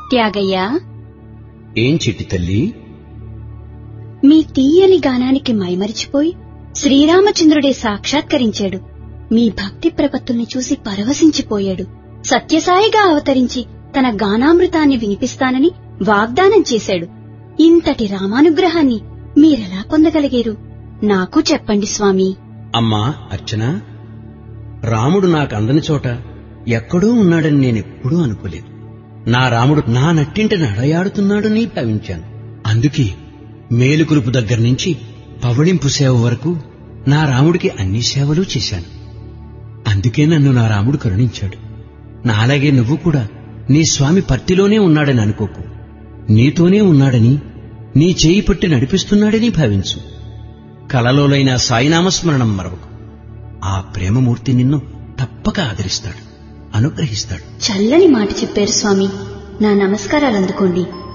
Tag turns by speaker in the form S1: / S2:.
S1: త్యాగయ్యా
S2: ఏం చిట్టి తల్లి
S1: మీ తీయని గానానికి మైమరిచిపోయి శ్రీరామచంద్రుడే సాక్షాత్కరించాడు మీ భక్తి ప్రపత్తుల్ని చూసి పరవశించిపోయాడు సత్యసాయిగా అవతరించి తన గానామృతాన్ని వినిపిస్తానని వాగ్దానం చేశాడు ఇంతటి రామానుగ్రహాన్ని మీరెలా పొందగలిగారు నాకు చెప్పండి స్వామి
S2: అమ్మా అర్చన రాముడు నాకు అందని చోట ఎక్కడో ఉన్నాడని నేనెప్పుడూ అనుకోలేదు నా రాముడు నా నట్టింట నడయాడుతున్నాడని భావించాను అందుకే మేలుకురుపు దగ్గర నుంచి పవళింపు సేవ వరకు నా రాముడికి అన్ని సేవలు చేశాను అందుకే నన్ను నా రాముడు కరుణించాడు నాలాగే నువ్వు కూడా నీ స్వామి పర్తిలోనే ఉన్నాడని అనుకోకు నీతోనే ఉన్నాడని నీ చేయి పట్టి నడిపిస్తున్నాడని భావించు కలలోలైన సాయినామస్మరణం మరవకు ఆ ప్రేమమూర్తి నిన్ను తప్పక ఆదరిస్తాడు అనుగ్రహిస్తాడు
S1: చల్లని మాట చెప్పారు స్వామి నా నమస్కారాలు అందుకోండి